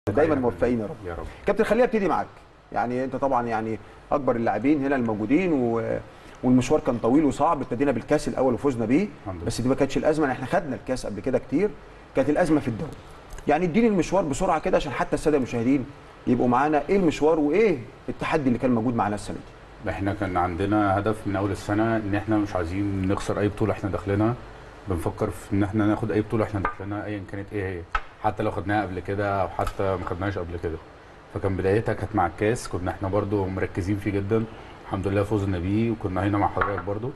دايما أيوة. موفقين يا رب يا رب كابتن خليني ابتدي معاك يعني انت طبعا يعني اكبر اللاعبين هنا الموجودين و... والمشوار كان طويل وصعب ابتدينا بالكاس الاول وفزنا بيه الحمد لله. بس دي ما كانتش الازمه إن احنا خدنا الكاس قبل كده كتير كانت الازمه في الدوري يعني اديني المشوار بسرعه كده عشان حتى الساده المشاهدين يبقوا معانا ايه المشوار وايه التحدي اللي كان موجود معانا السنه دي احنا كان عندنا هدف من اول السنه ان احنا مش عايزين نخسر اي بطوله احنا داخلينها بنفكر في ان احنا ناخد اي بطوله احنا داخلينها ايا كانت ايه هي حتى لو خدناها قبل كده او حتى ما خدناهاش قبل كده فكان بدايتها كانت مع الكاس كنا احنا برضو مركزين فيه جدا الحمد لله فوزنا بيه وكنا هنا مع حضرتك برضو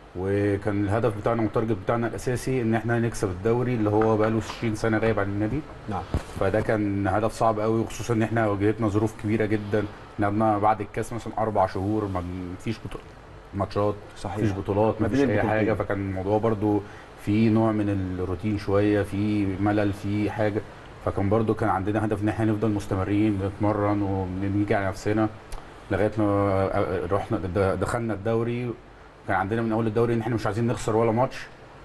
وكان الهدف بتاعنا والتارجت بتاعنا الاساسي ان احنا نكسب الدوري اللي هو بقاله 20 سنه غايب عن النادي نعم فده كان هدف صعب قوي وخصوصا ان احنا واجهتنا ظروف كبيره جدا لعبنا بعد الكاس مثلا اربع شهور ما فيش بطو... ماتشات صحيح مفيش بطولات ما مفيش بين اي البطولتين. حاجه فكان الموضوع برضو في نوع من الروتين شويه في ملل في حاجه فكان برضو كان عندنا هدف ان احنا نفضل مستمرين بنتمرن وبنيجي على نفسنا لغايه ما رحنا د- دخلنا الدوري كان عندنا من اول الدوري ان احنا مش عايزين نخسر ولا ماتش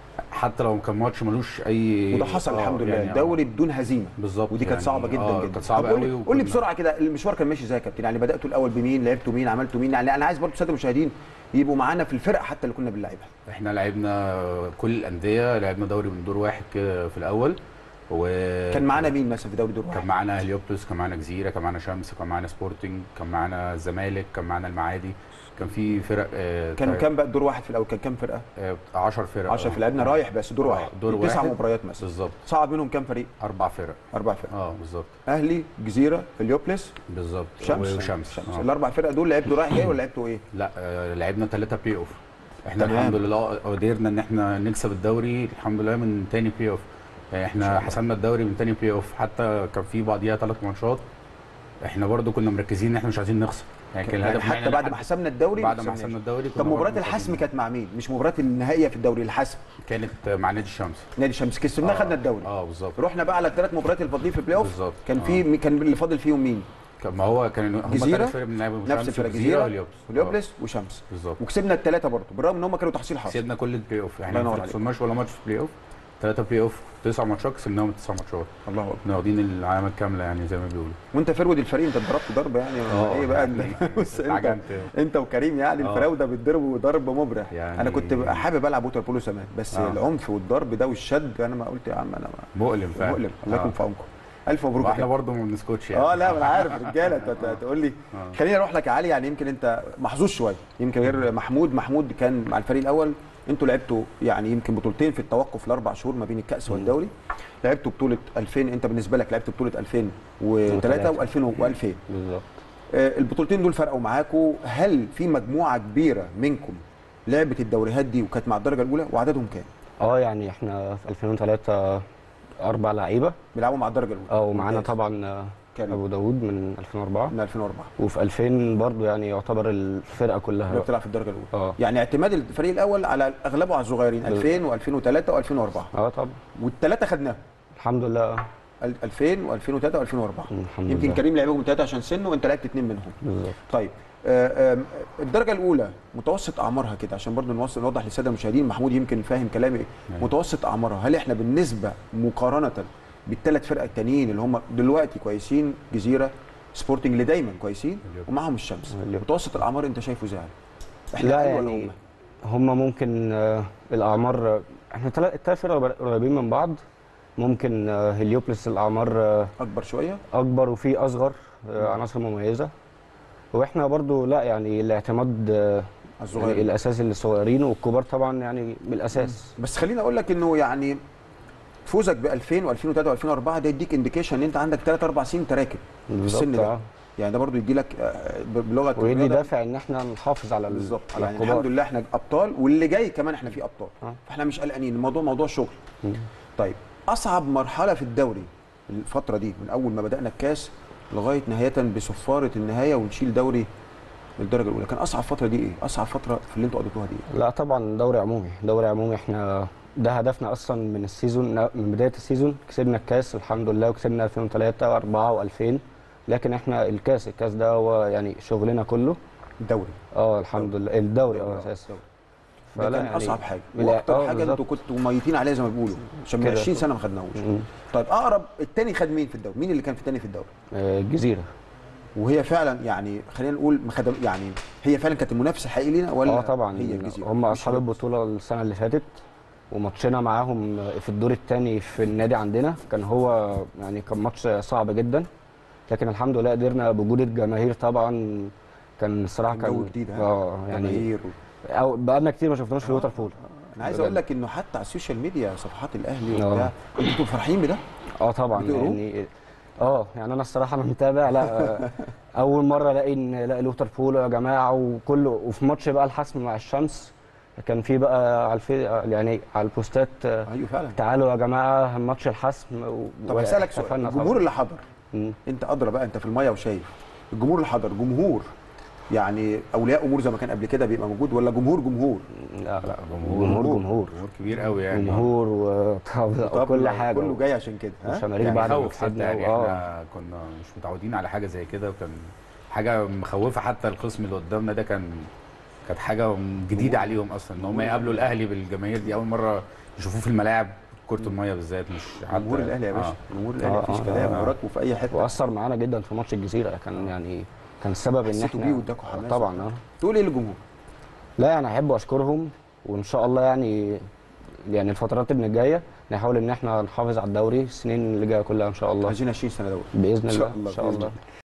حتى لو كان ماتش ملوش اي وده حصل آه، الحمد لله يعني آه. الدوري بدون هزيمه بالظبط ودي كانت يعني صعبه جدا آه، جدا كانت صعبه طب قول لي- قوي قول لي وكنا- بسرعه كده المشوار كان ماشي ازاي يا كابتن يعني بداتوا الاول بمين لعبتوا مين عملتوا مين يعني انا عايز برضو الساده المشاهدين يبقوا معانا في الفرق حتى اللي كنا بنلعبها احنا لعبنا كل الانديه لعبنا دوري من دور واحد كده في الاول و كان معانا مين مثلا في دوري دور كان واحد معانا هليوبلس كان معانا جزيره كان معانا شمس كان معانا سبورتنج كان معانا الزمالك كان معانا المعادي كان في فرق آه، كان تا- كام بقى دور واحد في الاول كان كام فرقه آه، 10 فرق 10 آه. في لعبنا رايح بس دور آه، واحد دور تسع واحد. مباريات مثلا بالظبط صعد منهم كام فريق اربع فرق اربع فرق اه بالظبط اهلي جزيره هليوبلس بالظبط شمس وشمس شمس آه. الاربع فرق دول لعبتوا رايح جاي ولا لعبتوا ايه لا آه، لعبنا ثلاثة بلاي اوف احنا تمام. الحمد لله قدرنا ان احنا نكسب الدوري الحمد لله من تاني بلاي اوف يعني ما شاء احنا الله. حسمنا الدوري من تاني بلاي اوف حتى كان في بعديها ثلاث ماتشات احنا برضو كنا مركزين ان احنا مش عايزين نخسر يعني كان يعني الهدف إن حتى إحنا بعد ما نحقق- حسمنا الدوري بعد ما كسبناش. حسمنا الدوري طب كنا مباراه برضو الحسم مركزين. كانت مع مين مش مباراه النهائيه في الدوري الحسم كانت مع نادي الشمس نادي الشمس كسبناه آه، خدنا الدوري اه بالظبط رحنا بقى على الثلاث مباريات الفاضلين في البلاي اوف بالظبط كان آه. في كان اللي فاضل فيهم مين كان- ما هو كان هم جزيرة؟ ثلاث فرق بنلعب نفس الفرق جزيره وهليوبلس وليوبلس وشمس آه، بالظبط وكسبنا الثلاثه برضه بالرغم ان هم كانوا تحصيل حاصل كسبنا كل البلاي اوف الله احنا ينور ما عليك. خسرناش ولا ماتش في البلاي اوف ثلاثة بلاي اوف تسع ماتشات كسبناهم التسع ماتشات الله اكبر كنا واخدين العلامه الكامله يعني زي ما بيقولوا وانت فرود الفريق انت اتضربت ضرب يعني آه، ايه بقى يعني بص انت اتعجنت. انت وكريم يعني آه. الفراوده بتضربوا ضرب مبرح يعني- انا كنت بقى حابب العب ووتر بولو زمان بس آه. العنف والضرب ده والشد انا ما قلت يا عم انا ما مؤلم فعلا مؤلم الله يكون آه. في عونكم الف مبروك يا واحنا كابتن. برضه ما بنسكتش يعني اه لا ما انا عارف رجاله انت أنت هتقول لي آه. خليني اروح لك يا علي يعني يمكن انت محظوظ شويه يمكن غير محمود محمود كان مع الفريق الاول انتوا لعبتوا يعني يمكن بطولتين في التوقف الاربع شهور ما بين الكاس والدوري لعبتوا بطوله 2000 انت بالنسبه لك لعبت بطوله 2003 و2000 و2000 بالظبط البطولتين دول فرقوا معاكم هل في مجموعه كبيره منكم لعبت الدوريات دي وكانت مع الدرجه الاولى وعددهم كام اه يعني احنا في 2003 اربع لعيبه بيلعبوا مع الدرجه الاولى اه ومعانا ممتاز. طبعا آه، كريم. ابو داوود من 2004 من 2004 وفي 2000 برضو يعني يعتبر الفرقه كلها اللي بتلعب في الدرجه الاولى اه يعني اعتماد الفريق الاول على اغلبه على الصغيرين 2000 و2003 و2004 اه طبعا والثلاثه خدناهم الحمد لله 2000 و2003 و2004 الحمد يمكن لله كريم لعبهم ثلاثه عشان سنه وانت لعبت اثنين منهم بالظبط طيب آه، آم، الدرجه الاولى متوسط اعمارها كده عشان برضو نوصل نوضح للساده المشاهدين محمود يمكن فاهم كلامي أيوة. متوسط اعمارها هل احنا بالنسبه مقارنه بالثلاث فرق التانيين اللي هم دلوقتي كويسين جزيره سبورتنج اللي دايما كويسين اليوم. ومعهم الشمس اليوم. متوسط الاعمار انت شايفه ازاي احنا لا أقل ولا يعني هم؟ هم ممكن آه، الاعمار آه، احنا تلا- التلات فرق قريبين من بعض ممكن آه، هليوبلس الاعمار آه، اكبر شويه اكبر وفي اصغر آه، عناصر مميزه واحنا برضو لا يعني الاعتماد آه، على يعني الصغيرين الاساسي للصغيرين والكبار طبعا يعني بالاساس بس خليني اقول لك انه يعني فوزك ب 2000 و2003 و2004 ده يديك انديكيشن ان انت عندك 3 4 سنين تراكب في السن بالظبط ده آه. يعني ده برضو يدي لك آه، ب- بلغه ويدي الرياضة دافع ان احنا نحافظ على ال- بالظبط على يعني الكبار الحمد لله احنا ابطال واللي جاي كمان احنا فيه ابطال آه. فاحنا مش قلقانين الموضوع موضوع شغل مم. طيب اصعب مرحله في الدوري الفتره دي من اول ما بدانا الكاس لغايه نهايه بصفاره النهايه ونشيل دوري الدرجه الاولى كان اصعب فتره دي ايه اصعب فتره في اللي انتوا قضيتوها دي إيه؟ لا طبعا دوري عمومي دوري عمومي احنا ده هدفنا اصلا من السيزون من بدايه السيزون كسبنا الكاس الحمد لله وكسبنا 2003 و4 و2000 لكن احنا الكاس الكاس ده هو يعني شغلنا كله الدوري اه الحمد لله الدوري اه دوري، اساسا دوري. ده فلا كان يعني اصعب حاجه لا، واكتر آه، حاجه بالظبط. انتوا كنتوا ميتين عليها زي ما بيقولوا عشان من كده. 20 سنه ما خدناهوش مم. طيب اقرب التاني خد مين في الدوري مين اللي كان في التاني في الدوري آه، الجزيره وهي فعلا يعني خلينا نقول مخدم يعني هي فعلا كانت المنافسه حقيقي لينا ولا اه طبعا هي الجزيره هم مش اصحاب هي. البطوله السنه اللي فاتت وماتشنا معاهم في الدور الثاني في النادي عندنا كان هو يعني كان ماتش صعب جدا لكن الحمد لله قدرنا بوجود الجماهير طبعا كان الصراحه كان جو كان جديد ها؟ اه يعني جماهير و... او بقالنا كتير ما شفناش في الوتر بول انا عايز بجد. اقول لك انه حتى على السوشيال ميديا صفحات الاهلي آه. وبتاع انتوا بتبقوا فرحين بده اه طبعا بتقروه؟ يعني اه يعني انا الصراحه انا متابع لا آه، اول مره الاقي ان الاقي الوتر بول يا جماعه وكله وفي ماتش بقى الحسم مع الشمس كان في بقى على الفي يعني على البوستات آه، ايوه فعلا تعالوا يا جماعه ماتش الحسم و- طب هسالك سؤال واحتفلنا الجمهور طبعاً. اللي حضر مم. انت ادرى بقى انت في الميه وشايف الجمهور اللي حضر جمهور يعني اولياء امور زي ما كان قبل كده بيبقى موجود ولا جمهور جمهور لا لا جمهور. جمهور جمهور جمهور كبير قوي يعني جمهور وطبل طب وكل حاجه كله جاي عشان كده ها عشان اريك يعني بعد ما خوف حتى كسبنا يعني اه احنا كنا مش متعودين على حاجه زي كده وكان حاجه مخوفه حتى الخصم اللي قدامنا ده كان كانت حاجه جديده عليهم اصلا ان هم يقابلوا الاهلي بالجماهير دي اول مره يشوفوه في الملاعب كره الميه بالذات مش حتى جمهور الاهلي يا باشا آه. جمهور الاهلي آه، مفيش آه، كلام آه. وراكوا في اي حته واثر معانا جدا في ماتش الجزيره كان يعني كان سبب ان حسيتوا بيه احنا واداكوا حماس طبعا اه تقول ايه للجمهور لا يعني احب اشكرهم وان شاء الله يعني يعني الفترات اللي جايه نحاول ان احنا نحافظ على الدوري السنين اللي جايه كلها ان شاء الله عايزين 20 سنه دوري باذن إن شاء الله الله، ان شاء بإذن الله الله.